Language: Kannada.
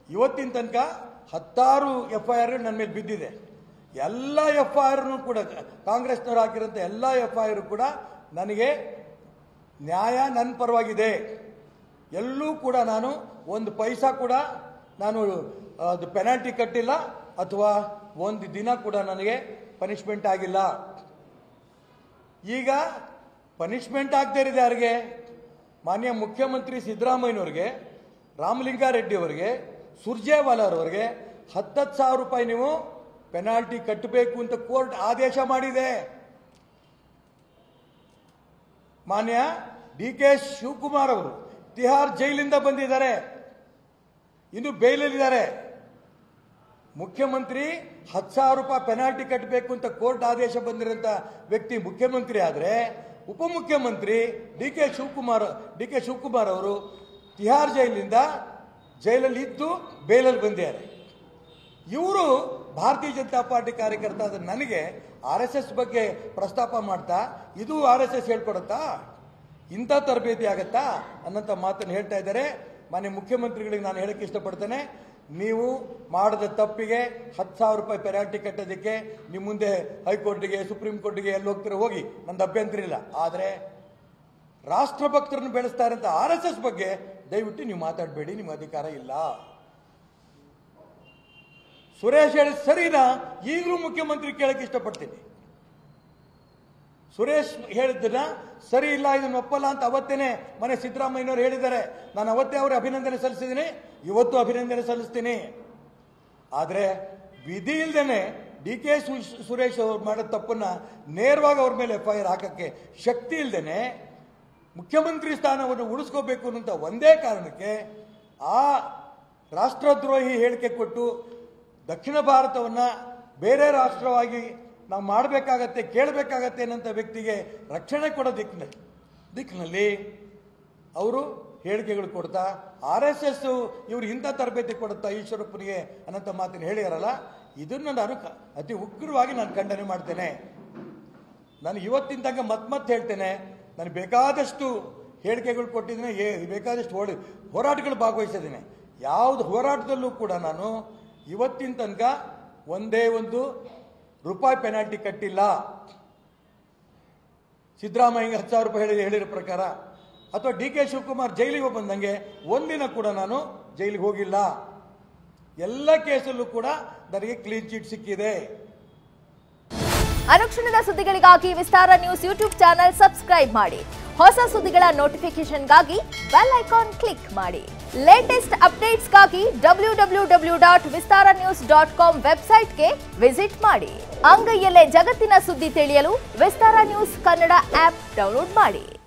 ಇವತ್ತಿನ ತನಕ ಹತ್ತಾರು ಎಫ್ ಐ ಆರ್ ನನ್ನ ಮೇಲೆ ಬಿದ್ದಿದೆ ಎಲ್ಲ ಎಫ್ ಐ ಆರ್ನು ಕೂಡ ಕಾಂಗ್ರೆಸ್ನವ್ರು ಹಾಕಿರೋಂಥ ಎಲ್ಲ ಎಫ್ ಐ ಆರ್ ಕೂಡ ನನಗೆ ನ್ಯಾಯ ನನ್ನ ಪರವಾಗಿದೆ ಎಲ್ಲೂ ಕೂಡ ನಾನು ಒಂದು ಪೈಸಾ ಕೂಡ ನಾನು ಅದು ಪೆನಾಲ್ಟಿ ಕಟ್ಟಿಲ್ಲ ಅಥವಾ ಒಂದು ದಿನ ಕೂಡ ನನಗೆ ಪನಿಷ್ಮೆಂಟ್ ಆಗಿಲ್ಲ ಈಗ ಪನಿಷ್ಮೆಂಟ್ ಆಗದೇ ಇರೋದು ಯಾರಿಗೆ ಮಾನ್ಯ ಮುಖ್ಯಮಂತ್ರಿ ಸಿದ್ದರಾಮಯ್ಯನವ್ರಿಗೆ ರಾಮಲಿಂಗಾರೆಡ್ಡಿ ಅವರಿಗೆ ಸುರ್ಜೇವಾಲಾ ಅವರಿಗೆ ಹತ್ತತ್ತು ಸಾವಿರ ರೂಪಾಯಿ ನೀವು ಪೆನಾಲ್ಟಿ ಕಟ್ಟಬೇಕು ಅಂತ ಕೋರ್ಟ್ ಆದೇಶ ಮಾಡಿದೆ ಮಾನ್ಯ ಡಿ ಕೆ ಶಿವಕುಮಾರ್ ಅವರು ತಿಹಾರ್ ಜೈಲಿಂದ ಬಂದಿದ್ದಾರೆ ಇನ್ನು ಬೇಲಲ್ಲಿದ್ದಾರೆ ಮುಖ್ಯಮಂತ್ರಿ ಹತ್ತು ಸಾವಿರ ರೂಪಾಯಿ ಪೆನಾಲ್ಟಿ ಕಟ್ಟಬೇಕು ಅಂತ ಕೋರ್ಟ್ ಆದೇಶ ಬಂದಿರೋಂಥ ವ್ಯಕ್ತಿ ಮುಖ್ಯಮಂತ್ರಿ ಆದರೆ ಉಪಮುಖ್ಯಮಂತ್ರಿ ಡಿ ಕೆ ಶಿವಕುಮಾರ್ ಡಿ ಕೆ ಶಿವಕುಮಾರ್ ಅವರು ತಿಹಾರ್ ಜೈಲಿಂದ ಜೈಲಲ್ಲಿ ಇದ್ದು ಬೇಲಲ್ಲಿ ಬಂದಿದ್ದಾರೆ ಇವರು ಭಾರತೀಯ ಜನತಾ ಪಾರ್ಟಿ ಕಾರ್ಯಕರ್ತ ಆದ ನನಗೆ ಆರ್ ಎಸ್ ಎಸ್ ಬಗ್ಗೆ ಪ್ರಸ್ತಾಪ ಮಾಡ್ತಾ ಇದು ಆರ್ ಎಸ್ ಎಸ್ ಹೇಳ್ಕೊಡತ್ತಾ ಇಂಥ ತರಬೇತಿ ಆಗತ್ತಾ ಅನ್ನೋಂಥ ಮಾತನ್ನು ಹೇಳ್ತಾ ಇದ್ದಾರೆ ಮಾನ್ಯ ಮುಖ್ಯಮಂತ್ರಿಗಳಿಗೆ ನಾನು ಹೇಳಕ್ಕೆ ಇಷ್ಟಪಡ್ತೇನೆ ನೀವು ಮಾಡಿದ ತಪ್ಪಿಗೆ ಹತ್ತು ಸಾವಿರ ರೂಪಾಯಿ ಪೆನಾಲ್ಟಿ ಕಟ್ಟೋದಕ್ಕೆ ನಿಮ್ಮ ಮುಂದೆ ಹೈಕೋರ್ಟ್ಗೆ ಸುಪ್ರೀಂ ಕೋರ್ಟ್ಗೆ ಎಲ್ಲಿ ಹೋಗ್ತೀರ ಹೋಗಿ ನಂದು ಅಭ್ಯಂತರ ಇಲ್ಲ ಆದರೆ ರಾಷ್ಟ್ರಭಕ್ತರನ್ನು ಬೆಳೆಸ್ತಾ ಇರೋಂಥ ಆರ್ ಎಸ್ ಎಸ್ ಬಗ್ಗೆ ದಯವಿಟ್ಟು ನೀವು ಮಾತಾಡಬೇಡಿ ನಿಮ್ಮ ಅಧಿಕಾರ ಇಲ್ಲ ಸುರೇಶ್ ಹೇಳಿ ಸರಿನಾ ಈಗಲೂ ಮುಖ್ಯಮಂತ್ರಿ ಕೇಳಕ್ಕೆ ಇಷ್ಟಪಡ್ತೀನಿ ಸುರೇಶ್ ಹೇಳಿದ್ದನ್ನ ಸರಿ ಇಲ್ಲ ಇದನ್ನ ಒಪ್ಪಲ್ಲ ಅಂತ ಅವತ್ತೇನೆ ಮನೆ ಸಿದ್ದರಾಮಯ್ಯನವರು ಹೇಳಿದ್ದಾರೆ ನಾನು ಅವತ್ತೇ ಅವ್ರಿಗೆ ಅಭಿನಂದನೆ ಸಲ್ಲಿಸಿದ್ದೀನಿ ಇವತ್ತು ಅಭಿನಂದನೆ ಸಲ್ಲಿಸ್ತೀನಿ ಆದರೆ ವಿಧಿ ಇಲ್ದೇನೆ ಡಿ ಕೆ ಸುರೇಶ್ ಅವರು ಮಾಡೋ ತಪ್ಪನ್ನ ನೇರವಾಗಿ ಅವ್ರ ಮೇಲೆ ಎಫ್ ಐ ಆರ್ ಹಾಕಕ್ಕೆ ಶಕ್ತಿ ಇಲ್ದೇನೆ ಮುಖ್ಯಮಂತ್ರಿ ಸ್ಥಾನವನ್ನು ಉಳಿಸ್ಕೋಬೇಕು ಅನ್ನೋಂಥ ಒಂದೇ ಕಾರಣಕ್ಕೆ ಆ ರಾಷ್ಟ್ರದ್ರೋಹಿ ಹೇಳಿಕೆ ಕೊಟ್ಟು ದಕ್ಷಿಣ ಭಾರತವನ್ನ ಬೇರೆ ರಾಷ್ಟ್ರವಾಗಿ ನಾವು ಮಾಡಬೇಕಾಗತ್ತೆ ಕೇಳಬೇಕಾಗತ್ತೆ ಅನ್ನೋಂಥ ವ್ಯಕ್ತಿಗೆ ರಕ್ಷಣೆ ಕೊಡೋ ದಿಕ್ಕಿನಲ್ಲಿ ದಿಕ್ಕಿನಲ್ಲಿ ಅವರು ಹೇಳಿಕೆಗಳು ಕೊಡ್ತಾ ಆರ್ ಎಸ್ ಎಸ್ ಇವ್ರು ಇಂಥ ತರಬೇತಿ ಕೊಡುತ್ತಾ ಈಶ್ವರಪ್ಪನಿಗೆ ಅನ್ನೋಂಥ ಮಾತನ್ನು ಹೇಳಿದಾರಲ್ಲ ಇದನ್ನು ನಾನು ಕ- ಅತಿ ಉಗ್ರವಾಗಿ ನಾನು ಖಂಡನೆ ಮಾಡ್ತೇನೆ ನಾನು ಇವತ್ತಿನ ತನಕ ಮತ್ ಮತ್ತೆ ಹೇಳ್ತೇನೆ ನಾನು ಬೇಕಾದಷ್ಟು ಹೇಳಿಕೆಗಳು ಕೊಟ್ಟಿದ್ದೀನಿ ಏ ಬೇಕಾದಷ್ಟು ಓಡಿ ಹೋರಾಟಗಳು ಭಾಗವಹಿಸಿದ್ದೀನಿ ಯಾವುದು ಹೋರಾಟದಲ್ಲೂ ಕೂಡ ನಾನು ಇವತ್ತಿನ ತನಕ ಒಂದೇ ಒಂದು ರೂಪಾಯಿ ಪೆನಾಲ್ಟಿ ಕಟ್ಟಿಲ್ಲ ಸಿದ್ದರಾಮಯ್ಯ ಹತ್ತು ಸಾವಿರ ರೂಪಾಯಿ ಹೇಳಿ ಹೇಳಿರೋ ಪ್ರಕಾರ ಅಥವಾ ಡಿ ಕೆ ಶಿವಕುಮಾರ್ ಜೈಲಿಗೆ ಬಂದಂಗೆ ಒಂದಿನ ಕೂಡ ನಾನು ಜೈಲಿಗೆ ಹೋಗಿಲ್ಲ ಎಲ್ಲ ಕೇಸಲ್ಲೂ ಕೂಡ ನನಗೆ ಕ್ಲೀನ್ ಚಿಟ್ ಸಿಕ್ಕಿದೆ ಅನುಕ್ಷಣದ ಸುದ್ದಿಗಳಿಗಾಗಿ Vistara news YouTube channel subscribe ಮಾಡಿ ಹೊಸ ಸುದ್ದಿಗಳ ನೋಟಿಫಿಕೇಶನ್ಗಾಗಿ ಬೆಲ್ ಐಕಾನ್ ಕ್ಲಿಕ್ ಮಾಡಿ ಲೇಟೆಸ್ಟ್ ಅಪ್ಡೇಟ್ಸ್ಗಾಗಿ W W W dot Vistara news dot com ವೆಬ್ಸೈಟ್ಗೆ ವಿಸಿಟ್ ಮಾಡಿ ಅಂಗೈಯಲ್ಲೇ ಜಗತ್ತಿನ ಸುದ್ದಿ ತಿಳಿಯಲು Vistara news Kannada app download ಮಾಡಿ